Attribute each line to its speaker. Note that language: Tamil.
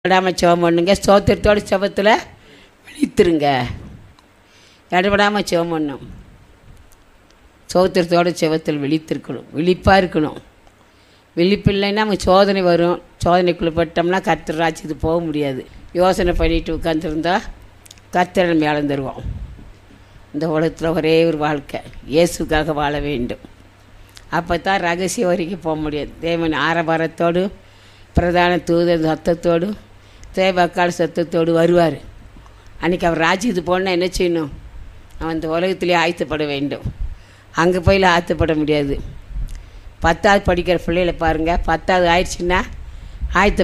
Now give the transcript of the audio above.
Speaker 1: விடாமல் சிவம் பண்ணுங்க ஸ்தோத்திரத்தோட செபத்தில் விழித்துருங்க இடவிடாமல் சிவம் பண்ணும் சோத்திரத்தோட செவத்தில் விழித்திருக்கணும் விழிப்பாக இருக்கணும் விழிப்பு இல்லைன்னா நமக்கு சோதனை வரும் சோதனைக்குள்ளே பட்டோம்னா கர்த்தர் ராஜ்யத்துக்கு போக முடியாது யோசனை பண்ணிட்டு உட்காந்துருந்தா கர்த்தரை நம்ம இழந்துருவோம் இந்த உலகத்தில் ஒரே ஒரு வாழ்க்கை இயேசுக்காக வாழ வேண்டும் அப்போ தான் ரகசியம் வரைக்கும் போக முடியாது தேவன் ஆரவாரத்தோடு பிரதான தூதர் சத்தத்தோடு தேவக்கால் சத்தத்தோடு வருவார் அன்றைக்கி அவர் ராஜ்யத்துக்கு போனால் என்ன செய்யணும் அவன் இந்த உலகத்திலே ஆயத்தப்பட வேண்டும் அங்கே போய் ஆயத்தப்பட முடியாது பத்தாவது படிக்கிற பிள்ளைகளை பாருங்கள் பத்தாவது ஆயிடுச்சுன்னா ஆயத்த